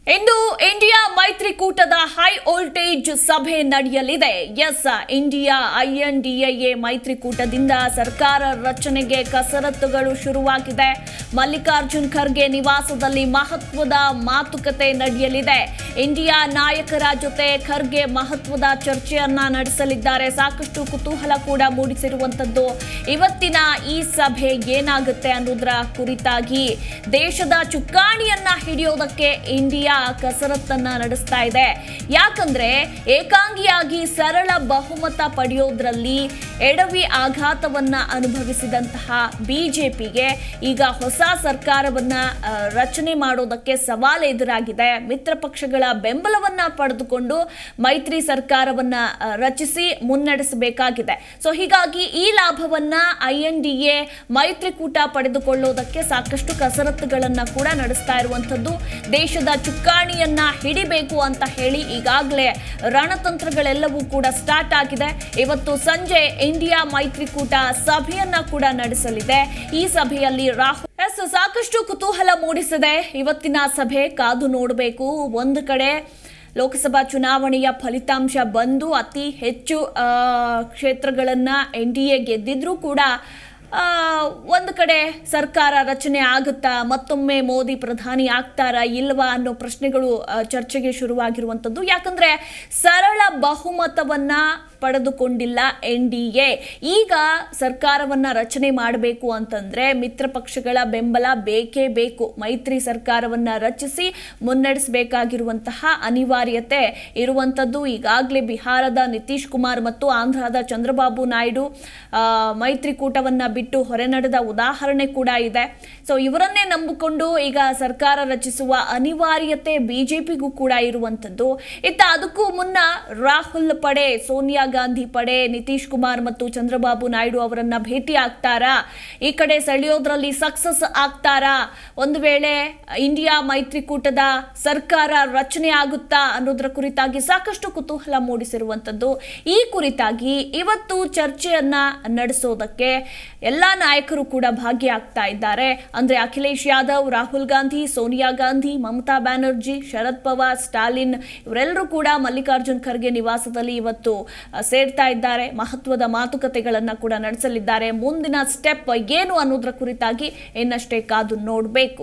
ಇಂದು India ಮೈತ್ರಿಕೂಟದ high voltage ಸಭೆ ನಡೆಯಲಿದೆ ಎಸ್ ಇಂಡಿಯಾ ಐಎನ್ಡಿಎ ಮೈತ್ರಿಕೂಟದಿಂದ ಸರ್ಕಾರ ರಚನೆಗೆ ಕಸರತ್ತುಗಳು ಶುರುವಾಗಿದೆ ಮಲ್ಲಿಕಾರ್ಜುನ್ ಖರ್ಗೆ ನಿವಾಸದಲ್ಲಿ ಮಹತ್ವದ ಮಾತುಕತೆ ನಡೆಯಲಿದೆ ಇಂಡಿಯಾ ನಾಯಕರ ಜೊತೆ ಖರ್ಗೆ ಮಹತ್ವದ ಚರ್ಚೆಯನ್ನ ನಡೆಸಲಿದ್ದಾರೆ ಸಾಕಷ್ಟು ಕುತೂಹಲ ಕೂಡ ಮೂಡಿಸಿರುವಂತದ್ದು ಇವತ್ತಿನ ಈ ಸಭೆ ಏನಾಗುತ್ತೆ ಅನ್ನೋದರ ಕುರಿತಾಗಿ ದೇಶದ ಚುಕ್ಕಾಣಿಯನ್ನ ಹಿಡಿಯೋದಕ್ಕೆ ಇಂಡಿಯಾ ಕಸರತ್ತನ್ನ ನಡೆಸ್ತಾ ಇದೆ ಯಾಕಂದ್ರೆ ಏಕಾಂಗಿಯಾಗಿ ಸರಳ ಬಹುಮತ ಪಡೆಯೋದ್ರಲ್ಲಿ ಎಡವಿ ಆಘಾತವನ್ನ ಅನುಭವಿಸಿದಂತಹ ಬಿಜೆಪಿಗೆ ಈಗ ಹೊಸ ಸರ್ಕಾರವನ್ನ ಆ, ರಚನೆ ಮಾಡೋದಕ್ಕೆ ಸವಾಲು ಎದುರಾಗಿದೆ ಮಿತ್ರ ಪಕ್ಷಗಳ ಬೆಂಬಲವನ್ನ ಪಡೆದುಕೊಂಡು ಮೈತ್ರಿ ಸರ್ಕಾರವನ್ನ ಆ, ರಚಿಸಿ ಮುನ್ನಡೆಸಬೇಕಾಗಿದೆ ಸೊ ಹೀಗಾಗಿ ಈ ಲಾಭವನ್ನ ಐ ಎನ್ ಡಿ ಎ ಮೈತ್ರಿಕೂಟ ಪಡೆದುಕೊಳ್ಳೋದಕ್ಕೆ ಸಾಕಷ್ಟು ಕಸರತ್ತುಗಳನ್ನ ಕೂಡ ನಡೆಸ್ತಾ ಇರುವಂತದ್ದು ದೇಶದ ಚುಕ್ಕಾಣಿಯನ್ನ ಹಿಡಿಬೇಕು ಅಂತ ಹೇಳಿ ಈಗಾಗಲೇ ರಣತಂತ್ರಗಳೆಲ್ಲವೂ ಕೂಡ ಸ್ಟಾರ್ಟ್ ಆಗಿದೆ ಇವತ್ತು ಸಂಜೆ ಇಂಡಿಯಾ ಮೈತ್ರಿಕೂಟ ಸಭೆಯನ್ನ ಕೂಡ ನಡೆಸಲಿದೆ ಈ ಸಭೆಯಲ್ಲಿ ರಾಹುಲ್ ಎಸ್ ಸಾಕಷ್ಟು ಕುತೂಹಲ ಮೂಡಿಸಿದೆ ಇವತ್ತಿನ ಸಭೆ ಕಾದು ನೋಡಬೇಕು ಒಂದು ಕಡೆ ಲೋಕಸಭಾ ಚುನಾವಣೆಯ ಫಲಿತಾಂಶ ಬಂದು ಅತಿ ಹೆಚ್ಚು ಆ, ಕ್ಷೇತ್ರಗಳನ್ನ ಎನ್ ಡಿ ಎ ಗೆದ್ದಿದ್ರೂ ಕೂಡ ಆ, ಒಂದು ಕಡೆ ಸರ್ಕಾರ ರಚನೆ ಆಗುತ್ತಾ ಮತ್ತೊಮ್ಮೆ ಮೋದಿ ಪ್ರಧಾನಿ ಆಗ್ತಾರಾ ಇಲ್ವಾ ಅನ್ನೋ ಪ್ರಶ್ನೆಗಳು ಆ, ಚರ್ಚೆಗೆ ಶುರುವಾಗಿರುವಂಥದ್ದು ಯಾಕಂದ್ರೆ ಸರಳ ಬಹುಮತವನ್ನ ಪಡೆದುಕೊಂಡಿಲ್ಲ ಎನ್ ಡಿ ಎ ಈಗ ಸರ್ಕಾರವನ್ನ ರಚನೆ ಮಾಡಬೇಕು ಅಂತಂದ್ರೆ ಮಿತ್ರ ಪಕ್ಷಗಳ ಬೆಂಬಲ ಬೇಕೇ ಬೇಕು ಮೈತ್ರಿ ಸರ್ಕಾರವನ್ನ ರಚಿಸಿ ಮುನ್ನಡೆಸಬೇಕಾಗಿರುವಂತಹ ಅನಿವಾರ್ಯತೆ ಇರುವಂಥದ್ದು ಈಗಾಗಲೇ ಬಿಹಾರದ ನಿತೀಶ್ ಕುಮಾರ್ ಮತ್ತು ಆಂಧ್ರದ ಚಂದ್ರಬಾಬು ನಾಯ್ಡು ಆ, ಮೈತ್ರಿಕೂಟವನ್ನ ಬಿಟ್ಟು ಹೊರ ನಡೆದ ಉದಾಹರಣೆ ಕೂಡ ಇದೆ ಸೊ ಇವರನ್ನೇ ನಂಬಿಕೊಂಡು ಈಗ ಸರ್ಕಾರ ರಚಿಸುವ ಅನಿವಾರ್ಯತೆ ಬಿಜೆಪಿಗೂ ಕೂಡ ಇರುವಂಥದ್ದು ಇತ್ತ ಅದಕ್ಕೂ ಮುನ್ನ ರಾಹುಲ್ ಪಡೆ ಸೋನಿಯಾ ಗಾಂಧಿ ಪಡೆ ನಿತೀಶ್ ಕುಮಾರ್ ಮತ್ತು ಚಂದ್ರಬಾಬು ನಾಯ್ಡು ಅವರನ್ನ ಭೇಟಿ ಆಗ್ತಾರಾ ಈ ಕಡೆ ಸೆಳೆಯೋದ್ರಲ್ಲಿ ಸಕ್ಸಸ್ ಆಗ್ತಾರಾ ಒಂದು ವೇಳೆ ಇಂಡಿಯಾ ಮೈತ್ರಿಕೂಟದ ಸರ್ಕಾರ ರಚನೆ ಆಗುತ್ತಾ ಅನ್ನೋದರ ಕುರಿತಾಗಿ ಸಾಕಷ್ಟು ಕುತೂಹಲ ಮೂಡಿಸಿರುವಂಥದ್ದು ಈ ಕುರಿತಾಗಿ ಇವತ್ತು ಚರ್ಚೆಯನ್ನ ನಡೆಸೋದಕ್ಕೆ ಎಲ್ಲಾ ನಾಯಕರು ಕೂಡ ಭಾಗಿಯಾಗ್ತಾ ಇದ್ದಾರೆ ಅಂದ್ರೆ ಅಖಿಲೇಶ್ ಯಾದವ್ ರಾಹುಲ್ ಗಾಂಧಿ ಸೋನಿಯಾ ಗಾಂಧಿ ಮಮತಾ ಬ್ಯಾನರ್ಜಿ ಶರದ್ ಪವಾರ್ ಸ್ಟಾಲಿನ್ ಇವರೆಲ್ಲರೂ ಕೂಡ ಮಲ್ಲಿಕಾರ್ಜುನ್ ಖರ್ಗೆ ನಿವಾಸದಲ್ಲಿ ಇವತ್ತು ಆ, ಸೇರ್ತಾ ಇದ್ದಾರೆ ಮಹತ್ವದ ಮಾತುಕತೆಗಳನ್ನ ಕೂಡ ನಡೆಸಲಿದ್ದಾರೆ ಮುಂದಿನ ಸ್ಟೆಪ್ ಏನು ಅನ್ನೋದ್ರ ಕುರಿತಾಗಿ ಇನ್ನಷ್ಟೇ ಕಾದು ನೋಡಬೇಕು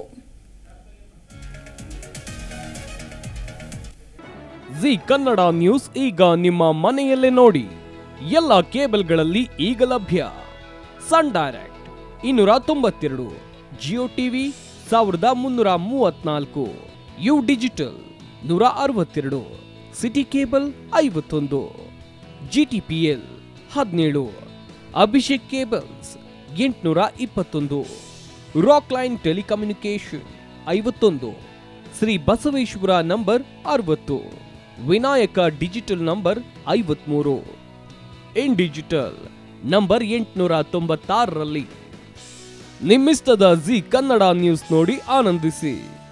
ಜಿ ಕನ್ನಡ ನ್ಯೂಸ್ ಈಗ ನಿಮ್ಮ ಮನೆಯಲ್ಲೇ ನೋಡಿ ಎಲ್ಲ ಕೇಬಲ್ಗಳಲ್ಲಿ ಈಗ ಲಭ್ಯ ಸನ್ ಡೈರೆಕ್ಟ್ ಇನ್ನೂರ ತೊಂಬತ್ತೆರಡು ಜಿಯೋ ಟಿವಿ ಸಾವಿರದ ಮುನ್ನೂರ ಮೂವತ್ನಾಲ್ಕು ಯು ಡಿಜಿಟಲ್ ನೂರ ಅರವತ್ತೆರಡು ಸಿಟಿ ಕೇಬಲ್ ಐವತ್ತೊಂದು ಜಿಟಿಪಿಎಲ್ ಹದಿನೇಳು ಅಭಿಷೇಕ್ ಕೇಬಲ್ಸ್ ಎಂಟುನೂರ ಇಪ್ಪತ್ತೊಂದು ರಾಕ್ ಲೈನ್ ಟೆಲಿಕಮ್ಯುನಿಕೇಶನ್ ಐವತ್ತೊಂದು ಶ್ರೀ ಬಸವೇಶ್ವರ ನಂಬರ್ ಅರವತ್ತು ವಿನಾಯಕ ಡಿಜಿಟಲ್ ನಂಬರ್ ಐವತ್ಮೂರು ಇನ್ ಡಿಜಿಟಲ್ ನಂಬರ್ ಎಂಟುನೂರ ತೊಂಬತ್ತಾರರಲ್ಲಿ ನಿಮ್ಮಿಸ್ತದ ಜಿ ಕನ್ನಡ ನ್ಯೂಸ್ ನೋಡಿ ಆನಂದಿಸಿ